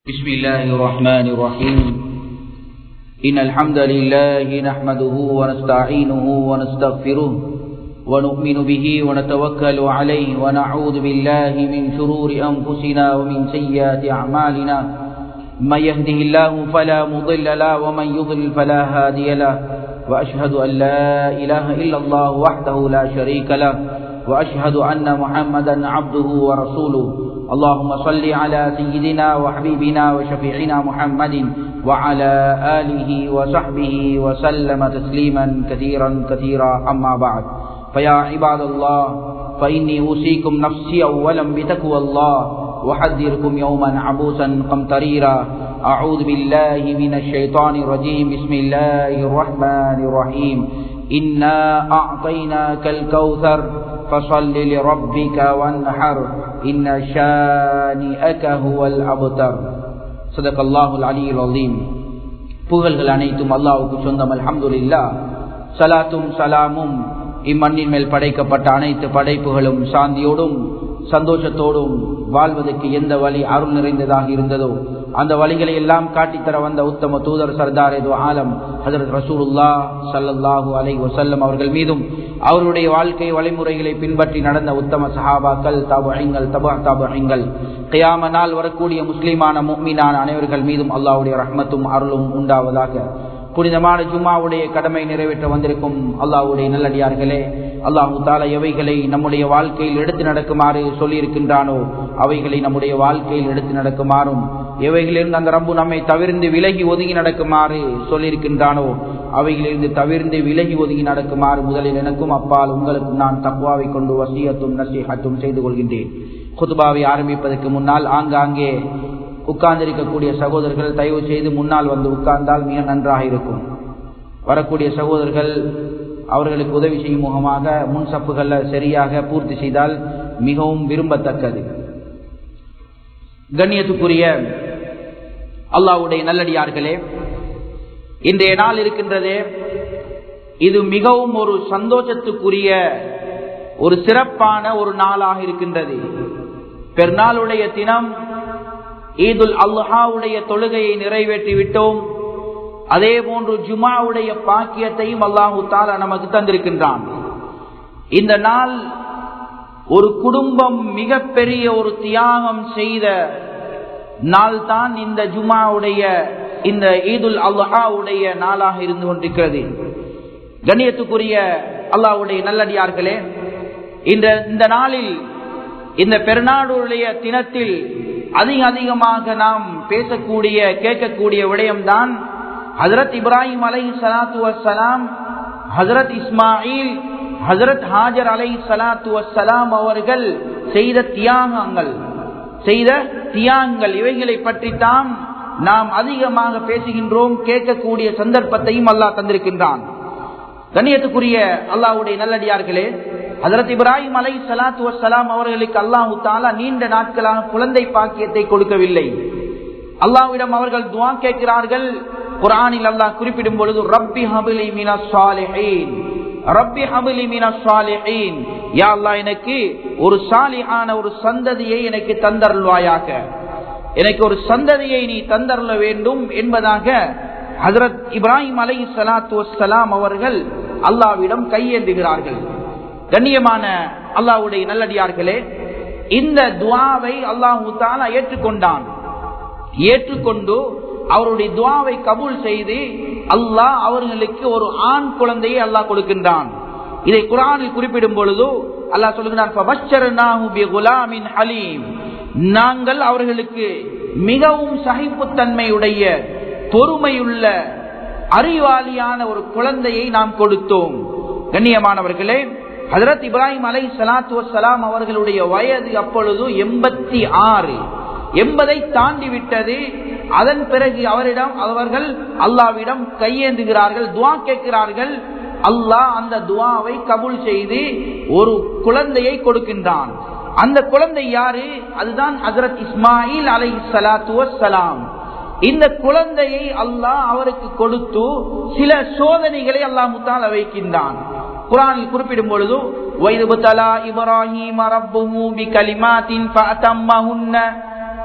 بسم الله الرحمن الرحيم إن الحمد لله نحمده ونستعينه ونستغفره ونؤمن به ونتوكل عليه ونعوذ بالله من شرور أنفسنا ومن سيئات أعمالنا من يهده الله فلا مضل له ومن يضلل فلا هادي له وأشهد أن لا إله إلا الله وحده لا شريك له وأشهد أن محمدا عبده ورسوله اللهم صل على سيدنا وحبيبنا وشفيعنا محمد وعلى آله وصحبه وسلم تسليما كثيرا كثيرا أما بعد فيا عباد الله فإني أوصيكم نفسي أولا بتقوى الله وحذركم يوما عبوسا قمطريرا أعوذ بالله من الشيطان الرجيم بسم الله الرحمن الرحيم إنا أعطيناك الكوثر فصل لربك وانحر إن شانئك هو الأبتر صدق الله العلي العظيم புகழ்கள் அனைத்தும் அல்லாவுக்கு சொந்தம் அல்ஹம்துலில்லா சலாத்தும் சலாமும் இம்மண்ணின் மேல் படைக்கப்பட்ட அனைத்து படைப்புகளும் சாந்தியோடும் சந்தோஷத்தோடும் வாழ்வதற்கு எந்த வழி அருள் நிறைந்ததாக இருந்ததோ அந்த வழிகளை எல்லாம் காட்டித்தர வந்த உத்தம தூதர் சர்தார் எது ஆலம் ஹசரத் ரசூலுல்லா சல்லல்லாஹூ அலை வசல்லம் அவர்கள் மீதும் அவருடைய வாழ்க்கை வழிமுறைகளை பின்பற்றி நடந்த உத்தம சஹாபாக்கள் தபுங்கள் தபா தபுங்கள் கியாம நாள் வரக்கூடிய முஸ்லீமான முக்மீனான அனைவர்கள் மீதும் அல்லாவுடைய ரஹ்மத்தும் அருளும் உண்டாவதாக புனிதமான ஜும்மாவுடைய கடமை நிறைவேற்ற வந்திருக்கும் அல்லாவுடைய நல்லடியார்களே அல்லாஹு தால எவைகளை நம்முடைய வாழ்க்கையில் எடுத்து நடக்குமாறு சொல்லியிருக்கின்றானோ அவைகளை நம்முடைய வாழ்க்கையில் எடுத்து நடக்குமாறும் எவைகளிலிருந்து அந்த ரம்பு நம்மை தவிர்ந்து விலகி ஒதுங்கி நடக்குமாறு சொல்லியிருக்கின்றானோ அவைகளிலிருந்து தவிர்ந்து விலகி ஒதுங்கி நடக்குமாறு முதலில் எனக்கும் அப்பால் உங்களுக்கும் நான் தக்குவாவை கொண்டு வசியத்தும் நசீகத்தும் செய்து கொள்கின்றேன் குதுபாவை ஆரம்பிப்பதற்கு முன்னால் ஆங்காங்கே உட்கார்ந்திருக்கக்கூடிய சகோதரர்கள் தயவு செய்து முன்னால் வந்து உட்கார்ந்தால் மிக நன்றாக இருக்கும் வரக்கூடிய சகோதரர்கள் அவர்களுக்கு உதவி செய்யும் முகமாக முன் சப்புகளில் சரியாக பூர்த்தி செய்தால் மிகவும் விரும்பத்தக்கது கண்ணியத்துக்குரிய அல்லாவுடைய நல்லடியார்களே இன்றைய நாள் இருக்கின்றதே இது மிகவும் ஒரு சந்தோஷத்துக்குரிய ஒரு சிறப்பான ஒரு நாளாக இருக்கின்றது பெருநாளுடைய தினம் ஈதுல் அல்ஹாவுடைய தொழுகையை நிறைவேற்றி விட்டோம் அதே போன்று ஜுமாவுடைய பாக்கியத்தையும் அல்லாஹு தாலா நமக்கு தந்திருக்கின்றான் இந்த நாள் ஒரு குடும்பம் மிகப்பெரிய ஒரு தியாகம் செய்த நாள் தான் இந்த ஜுமாவுடைய இந்த ஈதுல் அல்ஹாவுடைய நாளாக இருந்து கொண்டிருக்கிறது கண்ணியத்துக்குரிய அல்லாவுடைய நல்லடியார்களே இந்த இந்த நாளில் இந்த பெருநாடுடைய தினத்தில் அதிக அதிகமாக நாம் பேசக்கூடிய கேட்கக்கூடிய விடயம்தான் ஹசரத் இப்ராஹிம் அலை சலாத்து வசலாம் ஹசரத் இஸ்மாயில் ஹசரத் ஹாஜர் அலை சலாத்து வசலாம் அவர்கள் செய்த தியாகங்கள் செய்த தியாகங்கள் இவைகளை பற்றித்தான் நாம் அதிகமாக பேசுகின்றோம் கேட்கக்கூடிய சந்தர்ப்பத்தையும் அல்லாஹ் தந்திருக்கின்றான் கண்ணியத்துக்குரிய அல்லாவுடைய நல்லடியார்களே ஹசரத் இப்ராஹிம் அலை சலாத்து வசலாம் அவர்களுக்கு அல்லாஹு தாலா நீண்ட நாட்களாக குழந்தை பாக்கியத்தை கொடுக்கவில்லை அல்லாவிடம் அவர்கள் துவா கேட்கிறார்கள் குரானில் அல்லாஹ் குறிப்பிடும் பொழுது ரப்பி ஹபிலி மீனா சாலிஹீன் ரப்பி ஹபிலி மீனா சாலிஹீன் யா அல்லாஹ் எனக்கு ஒரு சாலிஹான ஒரு சந்ததியை எனக்கு தந்தருள்வாயாக எனக்கு ஒரு சந்ததியை நீ தந்தருள வேண்டும் என்பதாக ஹசரத் இப்ராஹிம் அலை சலாத்து வசலாம் அவர்கள் அல்லாவிடம் கையேந்துகிறார்கள் கண்ணியமான அல்லாவுடைய நல்லடியார்களே இந்த துவாவை அல்லாஹு தாலா ஏற்றுக்கொண்டான் ஏற்றுக்கொண்டு அவருடைய துவாவை கபூல் செய்து அல்லாஹ் அவர்களுக்கு ஒரு ஆண் குழந்தையை அல்லாஹ் கொடுக்கின்றான் இதை குரானில் குறிப்பிடும் பொழுது அல்லாஹ் சொல்லுகிறான் நாங்கள் அவர்களுக்கு மிகவும் சகிப்புத்தன்மையுடைய பொறுமையுள்ள அறிவாளியான ஒரு குழந்தையை நாம் கொடுத்தோம் கண்ணியமானவர்களே ஹசரத் இப்ராஹிம் அலை சலாத்து வசலாம் அவர்களுடைய வயது அப்பொழுது எண்பத்தி ஆறு எண்பதை தாண்டி விட்டது அதன் பிறகு அவரிடம் அவர்கள் அல்லாவிடம் கையேந்துகிறார்கள் துவா கேட்கிறார்கள் அல்லாஹ் அந்த துவாவை கபுல் செய்து ஒரு குழந்தையை கொடுக்கின்றான் அந்த குழந்தை யாரு அதுதான் ஹசரத் இஸ்மாயில் அலை சலாத்து வசலாம் இந்த குழந்தையை அல்லாஹ் அவருக்கு கொடுத்து சில சோதனைகளை அல்லாஹ் முத்தால் வைக்கின்றான் குரானில் குறிப்பிடும் பொழுது இப்ராஹிம்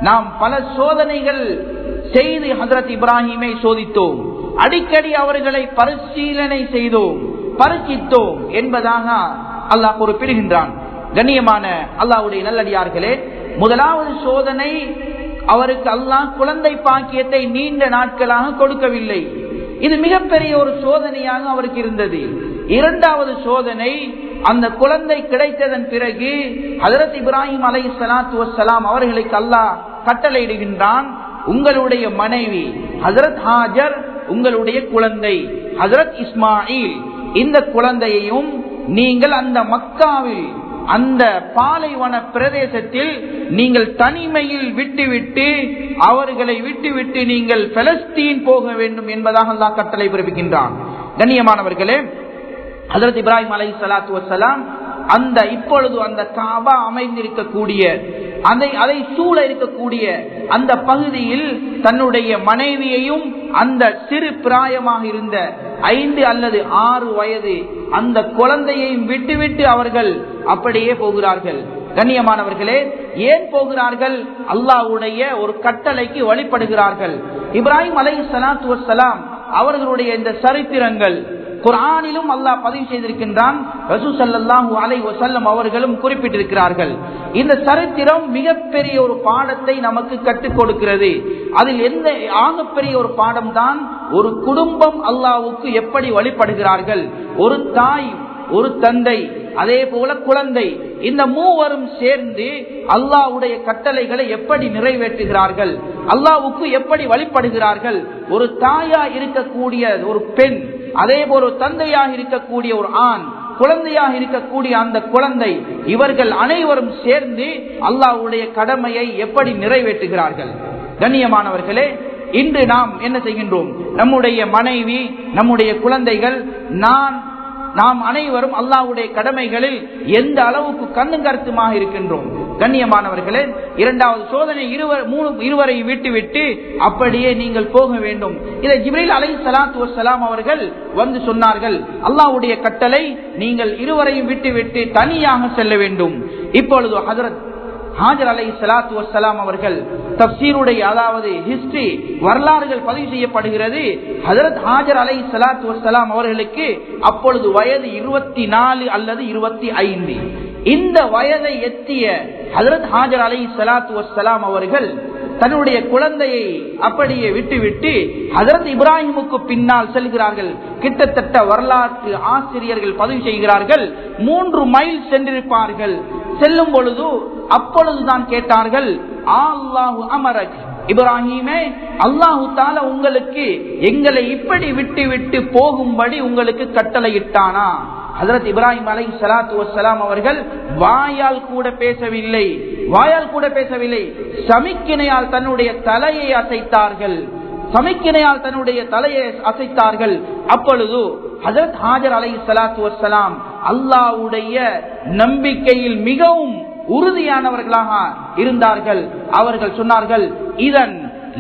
நாம் பல சோதனைகள் செய்து ஹசரத் இப்ராஹிமை சோதித்தோம் அடிக்கடி அவர்களை பரிசீலனை செய்தோம் பரிசித்தோம் என்பதாக அல்லாஹ் குறிப்பிடுகின்றான் கண்ணியமான அல்லாஹ்வுடைய நல்லடியார்களே முதலாவது சோதனை அவருக்கு அல்லாஹ் குழந்தை பாக்கியத்தை நீண்ட நாட்களாக கொடுக்கவில்லை இது மிகப்பெரிய ஒரு சோதனையாக அவருக்கு இருந்தது இரண்டாவது சோதனை அந்த குழந்தை கிடைத்ததன் பிறகு ஹதரத் இப்ராஹிம் அலை சலாத்து வசலாம் அவர்களுக்கு அல்லாஹ் கட்டளையிடுகின்றான் உங்களுடைய மனைவி ஹசரத் ஹாஜர் உங்களுடைய குழந்தை ஹசரத் இஸ்மாயில் இந்த குழந்தையையும் நீங்கள் அந்த மக்காவில் அந்த பாலைவன பிரதேசத்தில் நீங்கள் தனிமையில் விட்டுவிட்டு அவர்களை விட்டுவிட்டு நீங்கள் பலஸ்தீன் போக வேண்டும் என்பதாக அல்லாஹ் கட்டளை பிறப்பிக்கின்றான் கண்ணியமானவர்களே ஹசரத் இப்ராஹிம் அலை சலாத்து வசலாம் அந்த இப்பொழுது அந்த காபா அமைந்திருக்கக்கூடிய அதை அதை சூழ இருக்கக்கூடிய அந்த பகுதியில் தன்னுடைய மனைவியையும் அந்த சிறு பிராயமாக இருந்த ஐந்து அல்லது ஆறு வயது அந்த குழந்தையையும் விட்டுவிட்டு அவர்கள் அப்படியே போகிறார்கள் கண்ணியமானவர்களே ஏன் போகிறார்கள் அல்லாஹ்வுடைய ஒரு கட்டளைக்கு வழிபடுகிறார்கள் இப்ராஹிம் அலை சலாத்து வசலாம் அவர்களுடைய இந்த சரித்திரங்கள் குரானிலும் அல்லாஹ் பதிவு செய்திருக்கின்றான் ரசூ சல்லாஹூ அலை வசல்லம் அவர்களும் குறிப்பிட்டிருக்கிறார்கள் இந்த சரித்திரம் மிகப்பெரிய ஒரு பாடத்தை நமக்கு கற்றுக் கொடுக்கிறது அதில் எந்த ஆகப்பெரிய ஒரு பாடம் தான் ஒரு குடும்பம் அல்லாவுக்கு எப்படி வழிபடுகிறார்கள் ஒரு தாய் ஒரு தந்தை அதே போல குழந்தை இந்த மூவரும் சேர்ந்து அல்லாவுடைய கட்டளைகளை எப்படி நிறைவேற்றுகிறார்கள் அல்லாவுக்கு எப்படி வழிபடுகிறார்கள் ஒரு தாயா இருக்கக்கூடிய ஒரு பெண் அதே போல ஒரு தந்தையாக இருக்கக்கூடிய ஒரு ஆண் குழந்தையாக இருக்கக்கூடிய அந்த குழந்தை இவர்கள் அனைவரும் சேர்ந்து அல்லாவுடைய கடமையை எப்படி நிறைவேற்றுகிறார்கள் கண்ணியமானவர்களே இன்று நாம் என்ன செய்கின்றோம் நம்முடைய மனைவி நம்முடைய குழந்தைகள் நான் நாம் அனைவரும் அல்லாவுடைய கடமைகளில் எந்த அளவுக்கு கண்ணும் கருத்துமாக இருக்கின்றோம் கண்ணியமானவர்களே இரண்டாவது சோதனை இருவர் மூணு இருவரை விட்டு விட்டு அப்படியே நீங்கள் போக வேண்டும் இதை ஜிப்ரில் அலை சலாத்து வசலாம் அவர்கள் வந்து சொன்னார்கள் அல்லாவுடைய கட்டளை நீங்கள் இருவரையும் விட்டு விட்டு தனியாக செல்ல வேண்டும் இப்பொழுது ஹசரத் ஹாஜர் அலை சலாத்து வசலாம் அவர்கள் தப்சீருடைய அதாவது ஹிஸ்டரி வரலாறுகள் பதிவு செய்யப்படுகிறது ஹசரத் ஹாஜர் அலை சலாத்து வசலாம் அவர்களுக்கு அப்பொழுது வயது இருபத்தி நாலு அல்லது இருபத்தி ஐந்து இந்த வயதை எத்திய ஹசரத் ஹாஜர் அலை சலாத்து வசலாம் அவர்கள் தன்னுடைய குழந்தையை அப்படியே விட்டுவிட்டு ஹசரத் இப்ராஹிமுக்கு பின்னால் செல்கிறார்கள் கிட்டத்தட்ட வரலாற்று ஆசிரியர்கள் பதிவு செய்கிறார்கள் மூன்று மைல் சென்றிருப்பார்கள் செல்லும் பொழுது அப்பொழுதுதான் கேட்டார்கள் அல்லாஹு அமரக் இப்ராஹிமே அல்லாஹு தால உங்களுக்கு எங்களை இப்படி விட்டு விட்டு போகும்படி உங்களுக்கு கட்டளையிட்டானா ஹசரத் இப்ராஹிம் அலை சலாத்து வசலாம் அவர்கள் வாயால் கூட பேசவில்லை வாயால் கூட பேசவில்லை சமிக்கினையால் தன்னுடைய தலையை அசைத்தார்கள் சமிக்கினையால் தன்னுடைய தலையை அசைத்தார்கள் அப்பொழுது ஹசரத் ஹாஜர் அலை சலாத்து வசலாம் அல்லாவுடைய நம்பிக்கையில் மிகவும் உறுதியானவர்களாக இருந்தார்கள் அவர்கள் சொன்னார்கள் இதன்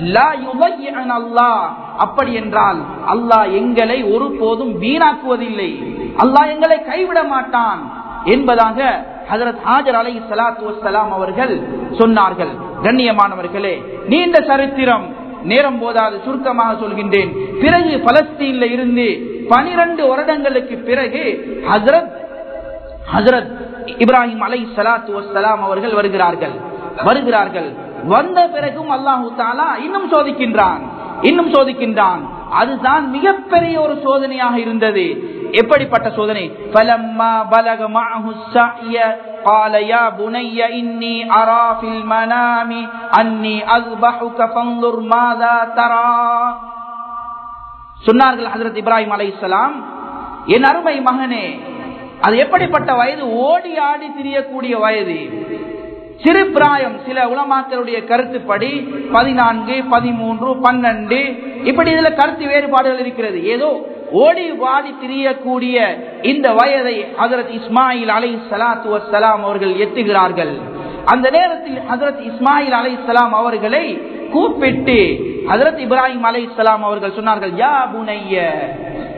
அப்படி என்றால் அல்லாஹ் எங்களை ஒருபோதும் வீணாக்குவதில்லை அல்லாஹ் எங்களை கைவிட மாட்டான் என்பதாக ஹசரத் ஹாஜர் அலை சலாத்து வசலாம் அவர்கள் சொன்னார்கள் கண்ணியமானவர்களே நீண்ட சரித்திரம் நேரம் போதாது சுருக்கமாக சொல்கின்றேன் பிறகு பலஸ்தீன்ல இருந்து பனிரெண்டு வருடங்களுக்கு பிறகு ஹசரத் ஹசரத் இப்ராஹிம் அலை சலாத்து வசலாம் அவர்கள் வருகிறார்கள் வருகிறார்கள் வந்த பிறகும் அல்லாஹு தாலா இன்னும் சோதிக்கின்றான் இன்னும் சோதிக்கின்றான் அதுதான் மிகப்பெரிய ஒரு சோதனையாக இருந்தது எப்படிப்பட்ட சோதனை பலம்மா பலக மாஹு قال يا بني إني أرى في المنام أني أذبحك فانظر ماذا ترى சொன்னார்கள் ஹசரத் இப்ராஹிம் அலை என் அருமை மகனே அது எப்படிப்பட்ட வயது ஓடி ஆடி திரியக்கூடிய வயது சிறு பிராயம் சில உலமாக்களுடைய கருத்துப்படி பதினான்கு பதிமூன்று பன்னெண்டு இப்படி இதுல கருத்து வேறுபாடுகள் இருக்கிறது ஏதோ ஓடி வாடி திரியக்கூடிய இந்த வயதை ஹசரத் இஸ்மாயில் அலை சலாத்து வசலாம் அவர்கள் எத்துகிறார்கள் அந்த நேரத்தில் ஹசரத் இஸ்மாயில் அலை சலாம் அவர்களை கூப்பிட்டு ஹசரத் இப்ராஹிம் அலை சலாம் அவர்கள் சொன்னார்கள் யா புனைய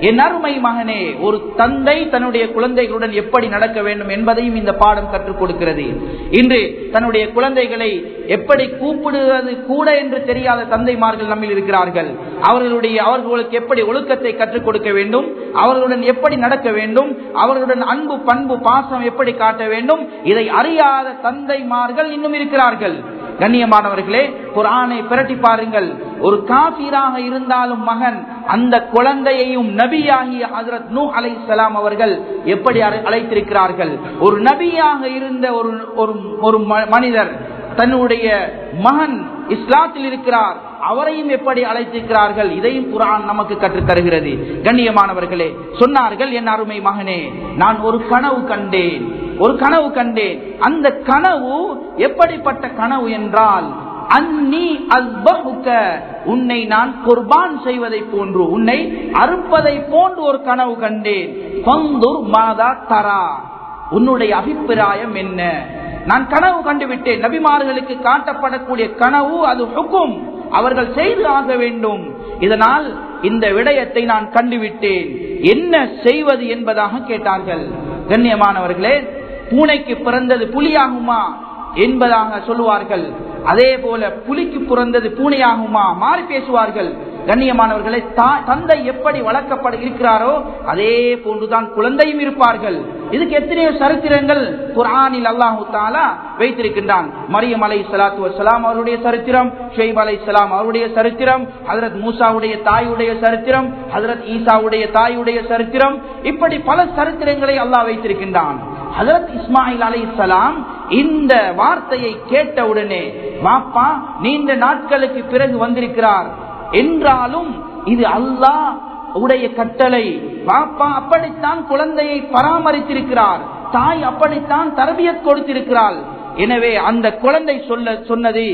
என் அருமை மகனே ஒரு தந்தை தன்னுடைய குழந்தைகளுடன் எப்படி நடக்க வேண்டும் என்பதையும் இந்த பாடம் கற்றுக் கொடுக்கிறது இன்று தன்னுடைய குழந்தைகளை எப்படி கூப்பிடுவது கூட என்று தெரியாத தந்தைமார்கள் நம்மில் இருக்கிறார்கள் அவர்களுடைய அவர்களுக்கு எப்படி ஒழுக்கத்தை கற்றுக் கொடுக்க வேண்டும் அவர்களுடன் எப்படி நடக்க வேண்டும் அவர்களுடன் அன்பு பண்பு பாசம் எப்படி காட்ட வேண்டும் இதை அறியாத தந்தைமார்கள் இன்னும் இருக்கிறார்கள் கண்ணியமானவர்களே குரானை பிரட்டி பாருங்கள் ஒரு காபீராக இருந்தாலும் மகன் அந்த குழந்தையையும் நபியாகிய ஹசரத் நூ அலை சலாம் அவர்கள் எப்படி அழைத்திருக்கிறார்கள் ஒரு நபியாக இருந்த ஒரு ஒரு மனிதர் தன்னுடைய மகன் இஸ்லாத்தில் இருக்கிறார் அவரையும் எப்படி அழைத்திருக்கிறார்கள் இதையும் குரான் நமக்கு கற்றுத் தருகிறது கண்ணியமானவர்களே சொன்னார்கள் என் அருமை மகனே நான் ஒரு கனவு கண்டேன் ஒரு கனவு கண்டேன் அந்த கனவு எப்படிப்பட்ட கனவு என்றால் அன்னி அல்பகுக்க உன்னை நான் குர்பான் செய்வதை போன்று உன்னை அறுப்பதை போன்று ஒரு கனவு கண்டேன் பந்துர் மாதா தரா உன்னுடைய அபிப்பிராயம் என்ன நான் கனவு கண்டுவிட்டேன் நபிமார்களுக்கு காட்டப்படக்கூடிய கனவு அது ஹுக்கும் அவர்கள் செய்து ஆக வேண்டும் இதனால் இந்த விடயத்தை நான் கண்டுவிட்டேன் என்ன செய்வது என்பதாக கேட்டார்கள் கண்ணியமானவர்களே பூனைக்கு பிறந்தது புலியாகுமா என்பதாக சொல்லுவார்கள் அதே போல புலிக்கு பிறந்தது பூனையாகுமா மாறி பேசுவார்கள் கண்ணியமானவர்களை தந்தை எப்படி வளர்க்கப்பட இருக்கிறாரோ அதே போன்றுதான் குழந்தையும் இருப்பார்கள் இதுக்கு எத்தனையோ சரித்திரங்கள் குரானில் அல்லாஹு தாலா வைத்திருக்கின்றான் மரியம் அலை சலாத்து வலாம் அவருடைய சரித்திரம் ஷெய்ப் அலை சலாம் அவருடைய சரித்திரம் ஹதரத் மூசாவுடைய தாயுடைய சரித்திரம் ஹதரத் ஈசாவுடைய தாயுடைய சரித்திரம் இப்படி பல சரித்திரங்களை அல்லாஹ் வைத்திருக்கின்றான் ஹசரத் இஸ்மாயில் அலை சலாம் இந்த வார்த்தையை கேட்டவுடனே வாப்பா நீண்ட நாட்களுக்கு பிறகு வந்திருக்கிறார் என்றாலும் இது அல்லாஹ் உடைய கட்டளை பாப்பா அப்படித்தான் குழந்தையை பராமரித்திருக்கிறார் தாய் அப்படித்தான் தரபியத் கொடுத்திருக்கிறாள் எனவே அந்த குழந்தை சொல்ல சொன்னது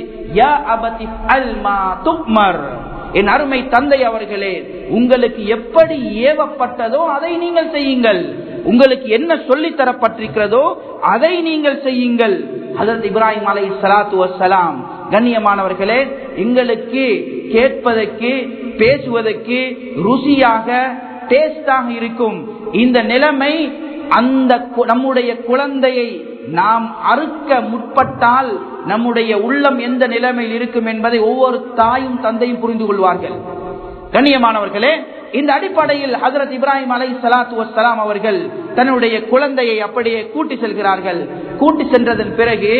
என் அருமை தந்தை அவர்களே உங்களுக்கு எப்படி ஏவப்பட்டதோ அதை நீங்கள் செய்யுங்கள் உங்களுக்கு என்ன சொல்லி தரப்பட்டிருக்கிறதோ அதை நீங்கள் செய்யுங்கள் ஹசரத் இப்ராஹிம் அலை சலாத்து வசலாம் கண்ணியமானவர்களே எங்களுக்கு கேட்பதற்கு பேசுவதற்கு ருசியாக டேஸ்டாக இருக்கும் இந்த நிலைமை அந்த நம்முடைய குழந்தையை நாம் அறுக்க முற்பட்டால் நம்முடைய உள்ளம் எந்த நிலைமையில் இருக்கும் என்பதை ஒவ்வொரு தாயும் தந்தையும் புரிந்து கொள்வார்கள் கண்ணியமானவர்களே இந்த அடிப்படையில் ஹசரத் இப்ராஹிம் அலை சலாத்து வசலாம் அவர்கள் தன்னுடைய குழந்தையை அப்படியே கூட்டி செல்கிறார்கள் கூட்டி சென்றதன் பிறகு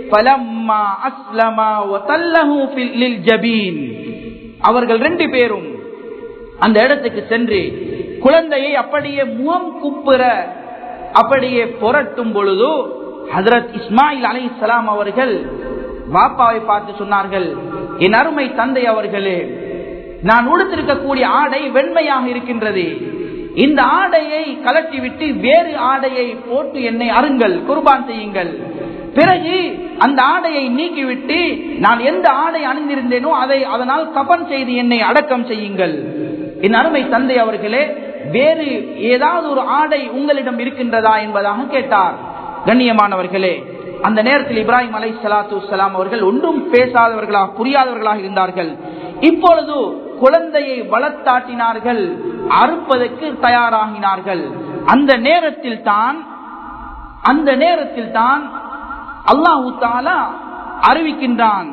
அவர்கள் ரெண்டு பேரும் அந்த இடத்துக்கு சென்று குழந்தையை அப்படியே முகம் குப்புற அப்படியே புரட்டும் பொழுது ஹசரத் இஸ்மாயில் அலை சலாம் அவர்கள் வாப்பாவை பார்த்து சொன்னார்கள் என் அருமை தந்தை அவர்களே நான் உடுத்திருக்கக்கூடிய ஆடை வெண்மையாக இருக்கின்றது இந்த ஆடையை கலட்டி விட்டு வேறு ஆடையை போட்டு என்னை அருங்கள் குர்பான் செய்யுங்கள் பிறகு அந்த ஆடையை நீக்கிவிட்டு நான் எந்த ஆடை அணிந்திருந்தேனோ அதை அதனால் கபன் செய்து என்னை அடக்கம் செய்யுங்கள் என் அருமை தந்தை அவர்களே வேறு ஏதாவது ஒரு ஆடை உங்களிடம் இருக்கின்றதா என்பதாக கேட்டார் கண்ணியமானவர்களே அந்த நேரத்தில் இப்ராஹிம் அலை சலாத்து வலாம் அவர்கள் ஒன்றும் பேசாதவர்களாக புரியாதவர்களாக இருந்தார்கள் இப்பொழுது குழந்தையை வளர்த்தாட்டினார்கள் அறுப்பதற்கு தயாராகினார்கள் அந்த நேரத்தில் தான் அந்த நேரத்தில் தான் அல்லாஹு தாலா அறிவிக்கின்றான்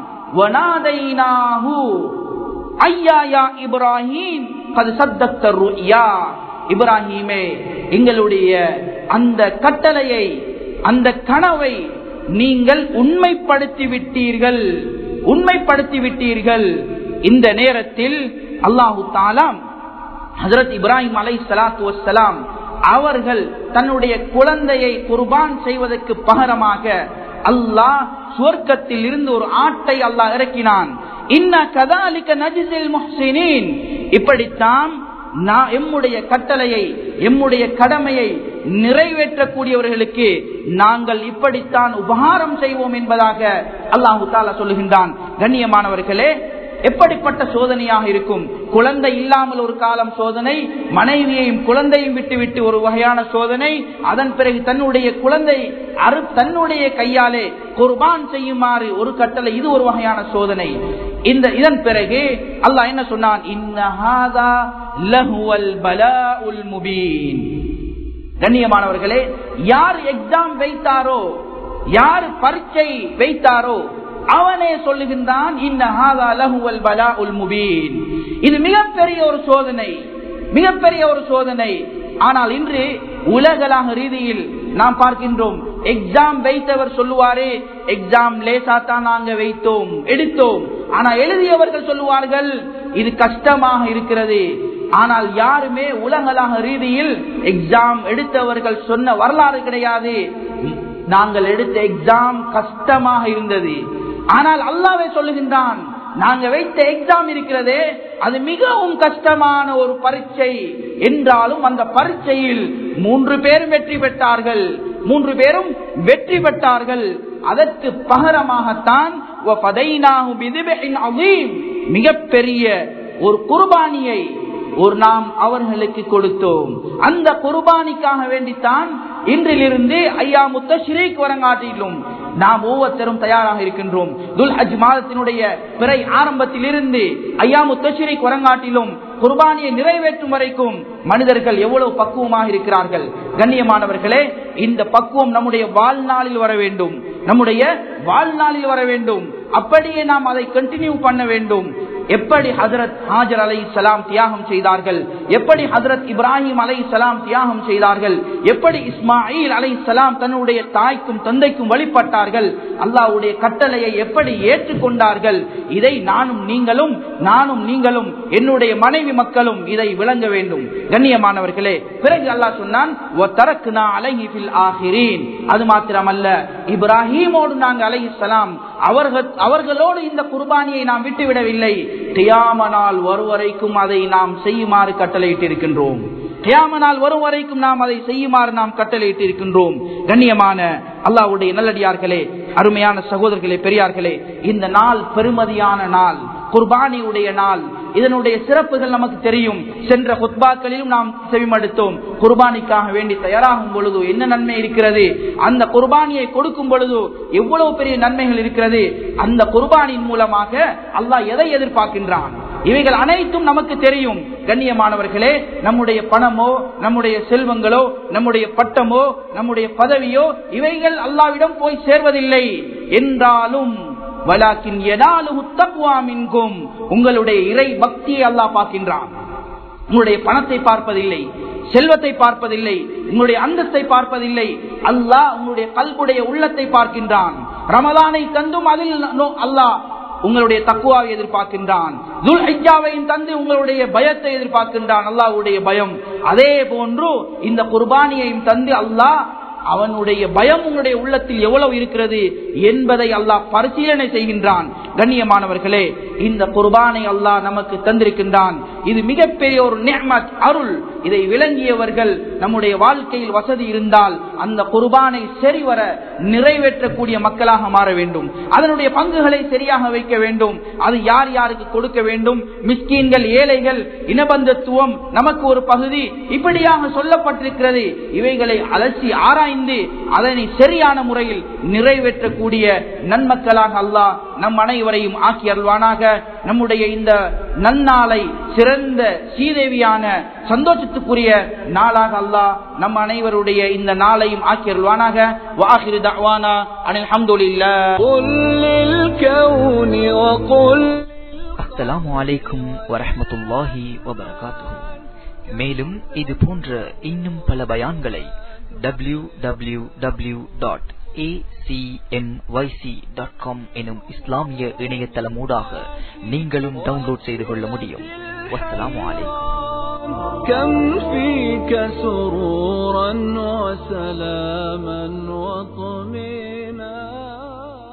இப்ராஹிம் இப்ராஹிமே எங்களுடைய அந்த கட்டளையை அந்த கனவை நீங்கள் உண்மைப்படுத்தி விட்டீர்கள் உண்மைப்படுத்தி விட்டீர்கள் இந்த நேரத்தில் அல்லாஹு தாலாம் ஹசரத் இப்ராஹிம் அலை சலாத்து வசலாம் அவர்கள் தன்னுடைய குழந்தையை குர்பான் செய்வதற்கு பகரமாக அல்லாஹ் சுவர்க்கத்தில் இருந்து ஒரு ஆட்டை அல்லாஹ் இறக்கினான் இன்ன கதாலிக்க நஜிசில் முஹ்சினின் இப்படித்தான் நான் எம்முடைய கட்டளையை எம்முடைய கடமையை நிறைவேற்றக்கூடியவர்களுக்கு நாங்கள் இப்படித்தான் உபகாரம் செய்வோம் என்பதாக அல்லாஹு தாலா சொல்லுகின்றான் கண்ணியமானவர்களே எப்படிப்பட்ட சோதனையாக இருக்கும் குழந்தை இல்லாமல் ஒரு காலம் சோதனை மனைவியையும் குழந்தையும் விட்டு விட்டு ஒரு வகையான சோதனை அதன் பிறகு தன்னுடைய குழந்தை அரு தன்னுடைய கையாலே குர்பான் செய்யுமாறு ஒரு கட்டளை இது ஒரு வகையான சோதனை இந்த இதன் பிறகு அல்லாஹ் என்ன சொன்னான் இன்னஹாதா லஹுவல் பலாஉல் முபீன் கண்ணியமானவர்களே யார் எக்ஸாம் வைத்தாரோ யார் பரீட்சை வைத்தாரோ அவனே சொல்லுகின்றான் இது மிகப்பெரிய ஒரு சோதனை மிகப்பெரிய ஒரு சோதனை ஆனால் இன்று உலகளாக ரீதியில் நாம் பார்க்கின்றோம் எக்ஸாம் வைத்தவர் சொல்லுவாரே எக்ஸாம் லேசாத்தான் நாங்க வைத்தோம் எடுத்தோம் ஆனா எழுதியவர்கள் சொல்லுவார்கள் இது கஷ்டமாக இருக்கிறது ஆனால் யாருமே உலகளாக ரீதியில் எக்ஸாம் எடுத்தவர்கள் சொன்ன வரலாறு கிடையாது நாங்கள் எடுத்த எக்ஸாம் கஷ்டமாக இருந்தது ஆனால் அல்லாவே சொல்லுகின்றான் நாங்க வைத்த எக்ஸாம் இருக்கிறதே அது மிகவும் கஷ்டமான ஒரு பரீட்சை என்றாலும் அந்த பரீட்சையில் மூன்று பேரும் வெற்றி பெற்றார்கள் மூன்று பேரும் வெற்றி பெற்றார்கள் அதற்கு பகரமாகத்தான் மிகப்பெரிய ஒரு குர்பானியை ஒரு நாம் அவர்களுக்கு கொடுத்தோம் அந்த குர்பானிக்காக வேண்டித்தான் இன்றிலிருந்து ஐயா முத்த ஷிரீக் வரங்காட்டிலும் நாம் ஒவ்வொருத்தரும் தயாராக இருக்கின்றோம் துல் ஹஜ் மாதத்தினுடைய பிறை ஆரம்பத்தில் இருந்து ஐயா முத்தஷிரிக் வரங்காட்டிலும் குர்பானியை நிறைவேற்றும் வரைக்கும் மனிதர்கள் எவ்வளவு பக்குவமாக இருக்கிறார்கள் கண்ணியமானவர்களே இந்த பக்குவம் நம்முடைய வாழ்நாளில் வர வேண்டும் நம்முடைய வாழ்நாளில் வர வேண்டும் அப்படியே நாம் அதை கண்டினியூ பண்ண வேண்டும் எப்படி ஹசரத் ஹாஜர் அலை சலாம் தியாகம் செய்தார்கள் எப்படி ஹசரத் இப்ராஹிம் அலை சலாம் தியாகம் செய்தார்கள் எப்படி இஸ்மாயில் அலை சலாம் தன்னுடைய தாய்க்கும் தந்தைக்கும் வழிபட்டார்கள் அல்லாவுடைய கட்டளையை எப்படி ஏற்றுக்கொண்டார்கள் இதை நானும் நீங்களும் நானும் நீங்களும் என்னுடைய மனைவி மக்களும் இதை விளங்க வேண்டும் கண்ணியமானவர்களே பிறகு அல்லாஹ் சொன்னான் அது மாத்திரமல்ல இப்ராஹிமோடு நாங்கள் அலை சலாம் அவர்கள் அவர்களோடு இந்த குர்பானியை நாம் விட்டுவிடவில்லை தியாமனால் வருவரைக்கும் அதை நாம் செய்யுமாறு கட்டளையிட்டிருக்கின்றோம் கியாமனால் வரும் வரைக்கும் நாம் அதை செய்யுமாறு நாம் கட்டளையிட்டு இருக்கின்றோம் கண்ணியமான அல்லாவுடைய நல்லடியார்களே அருமையான சகோதரர்களே பெரியார்களே இந்த நாள் பெருமதியான நாள் குர்பானியுடைய நாள் இதனுடைய சிறப்புகள் நமக்கு தெரியும் சென்ற குத்பாக்களிலும் நாம் செவிமடுத்தோம் குர்பானிக்காக வேண்டி தயாராகும் பொழுது என்ன நன்மை இருக்கிறது அந்த குர்பானியை கொடுக்கும் பொழுது எவ்வளவு பெரிய நன்மைகள் இருக்கிறது அந்த குர்பானின் மூலமாக அல்லாஹ் எதை எதிர்பார்க்கின்றான் இவைகள் அனைத்தும் நமக்கு தெரியும் கண்ணியமானவர்களே நம்முடைய பணமோ நம்முடைய செல்வங்களோ நம்முடைய பட்டமோ நம்முடைய பதவியோ இவைகள் அல்லாவிடம் போய் சேர்வதில்லை என்றாலும் வலாக்கின் எனாலும் தக்குவாமின்கும் உங்களுடைய இறை பக்தியை அல்லாஹ் பார்க்கின்றான் உங்களுடைய பணத்தை பார்ப்பதில்லை செல்வத்தை பார்ப்பதில்லை உங்களுடைய அந்தஸ்தை பார்ப்பதில்லை அல்லாஹ் உங்களுடைய கல்புடைய உள்ளத்தை பார்க்கின்றான் ரமலானை தந்தும் அதில் அல்லாஹ் உங்களுடைய தக்குவாவை எதிர்பார்க்கின்றான் தந்து உங்களுடைய பயத்தை எதிர்பார்க்கின்றான் அல்லாவுடைய பயம் அதே போன்று இந்த குர்பானியையும் தந்து அல்லாஹ் அவனுடைய பயம் உங்களுடைய உள்ளத்தில் எவ்வளவு இருக்கிறது என்பதை அல்லாஹ் பரிசீலனை செய்கின்றான் கண்ணியமானவர்களே இந்த குர்பானை அல்லாஹ் நமக்கு தந்திருக்கின்றான் இது மிகப்பெரிய ஒரு நேமத் அருள் இதை விளங்கியவர்கள் நம்முடைய வாழ்க்கையில் வசதி இருந்தால் அந்த குர்பானை சரிவர நிறைவேற்றக்கூடிய மக்களாக மாற வேண்டும் அதனுடைய பங்குகளை சரியாக வைக்க வேண்டும் அது யார் யாருக்கு கொடுக்க வேண்டும் மிஸ்கீன்கள் ஏழைகள் இனபந்தத்துவம் நமக்கு ஒரு பகுதி இப்படியாக சொல்லப்பட்டிருக்கிறது இவைகளை அலசி ஆராய்ந்து அதனை சரியான முறையில் நிறைவேற்றக்கூடிய நன்மக்களாக அல்லாஹ் நம் அனைவரையும் ஆக்கி அருள்வானாக நம்முடைய இந்த நன்னாளை சிறந்த சீதேவியான சந்தோஷத்துக்குரிய நாளாக அல்லாஹ் நம் அனைவருடைய இந்த நாளையும் ஆக்கி அருள்வானாக வாஹிரு தவானா அனில் அஸ்ஸலாமு அலைக்கும் வரஹமத்துல்லாஹி வபரகாத்துஹு மேலும் இது போன்ற இன்னும் பல பயான்களை W W W dot acmyc.com எனும் இஸ்லாமிய இணையதளமூடாக நீங்களும் டவுன்லோட் செய்து கொள்ள முடியும் வஸ்ஸலாமு அலைக்கும் كم فيك سرورا وسلاما وطمئنا